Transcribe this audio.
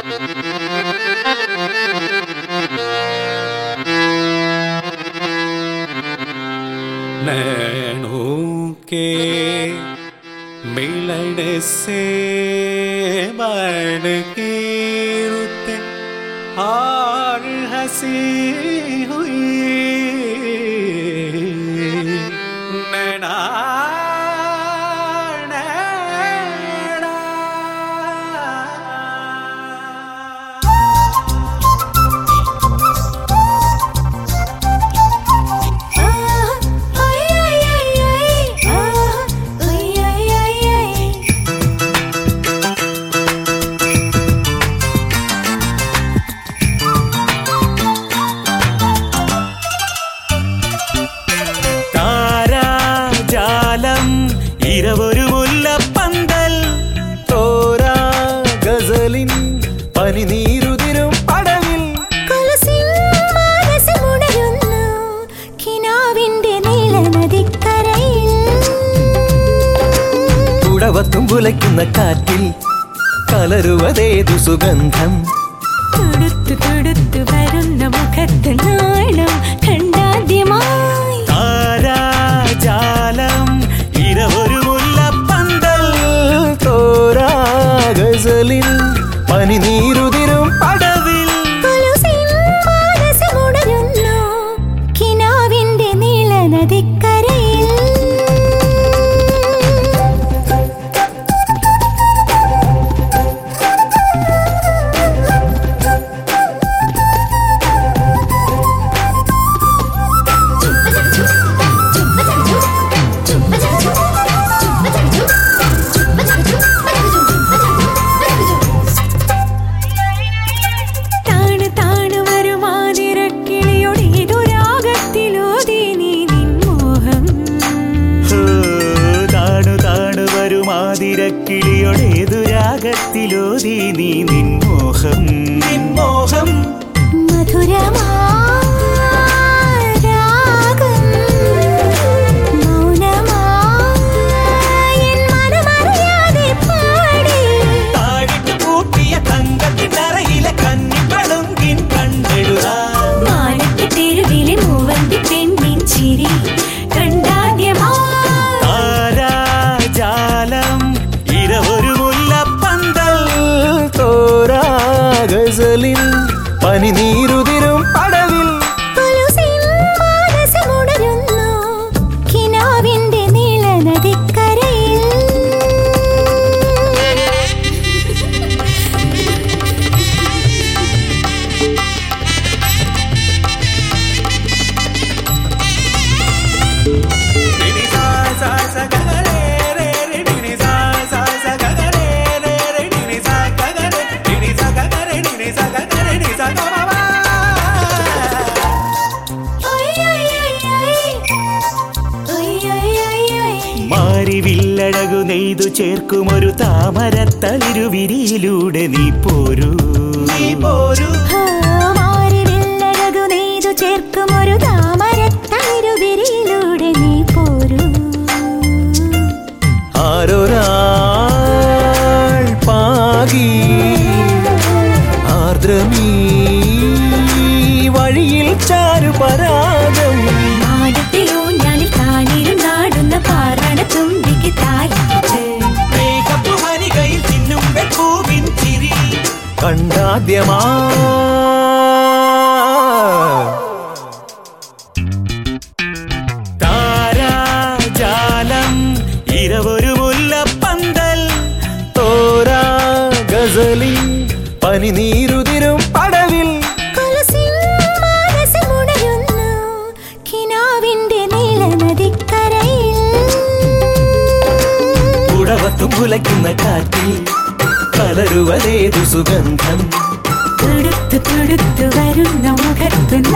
नैनों के मिलन से बन की रुत और हंसी हुई नैना नैना താരാജാലം ഇരവൊരു മുല്ലപ്പന്തൽ തോരാ ഗസലിൻ പനിനീരുതിരും പടവിൽ കുടവത്തും കുലയ്ക്കുന്ന കാറ്റിൽ കലരുവതേതു സുഗന്ധം വരുന്ന മുഖത്ത് നാണം കണ്ടാദ്യമായി താരാജാലം ഇരവൊരു മുല്ലപ്പന്തൽ തോരാ ഗസലിൻ പനിനീരുതിരും പടവിൽ കൊലുസിൻ മാനസമുണരുന്നു കിനാവിന്റെ നീള നദിക്കരയിൽ താണ് താണ് വരുമാതിരക്കിളിയുടെ ഇതുരാഗത്തിലോതി നീ നിൻമോഹം ഹോ, താണു താണു വരുമാതിരക്കിളിയൊടേതു രാഗത്തിലോതി നീ നിൻമോഹം നിൻമോഹം മധുരമാരാഗം മൗനമായി എൻ മനമറിയാതെ പാടി താഴിട്ട് പൂട്ടിയ തങ്കത്തിനറയിലെ കന്നിപ്പളുങ്കിൻ കണ്ടെഴുതാം മാനത്തെ തെരുവിലെ മൂവന്റെ പെണ്ണിൻ ചിരി കണ്ടാദ്യമായി താരാജാലം ഇരവൊരു മുല്ലപ്പന്തൽ തോരാ ഗസലിൻ പനിനീരുതിരും പടവിൽ കൊലുസിൻ മാനസമുണരുന്നു കിനാവിന്റെ നീള നദിക്കരയിൽ മാരിവില്ലഴകു നെയ്തു ചേർക്കുമൊരു താമരത്തളിരുവിരിയിലൂടെ നീ പോരൂ നീ പോരൂ മാറിവില്ലഴകു നെയ്തു ചേർക്കുമൊരു താമരത്തളിരുവിരിയിലൂടെ നീ പോരൂ ആരൊരാൾ പാകി ആർദ്രമീ വഴിയിൽ ചാരുപരാഗം മാനത്തിലൂഞ്ഞാലിൽ താനിരും നാടുന്ന പാറണ തുമ്പിക്ക് താലിട്ട് മേഘപ്പുവനികയിൽ തിന്നും വെപ്പൂവിൻ ചിരി കണ്ടാദ്യമാ താരാജാലം ഇരവൊരു മുല്ലപ്പന്തൽ തോരാ ഗസലിൻ പനിനീരുതിരും പടവിൽ കൊലുസിൻ മാനസമുണരുന്നു കിനാവിന്റെ നീള നദിക്കരയിൽ കുടവത്തും കുലയ്ക്കുന്ന കാറ്റിൽ കലരുവതേതു സുഗന്ധം തുടുത്തു തുടുത്തു വരുന്ന മുഖത്ത്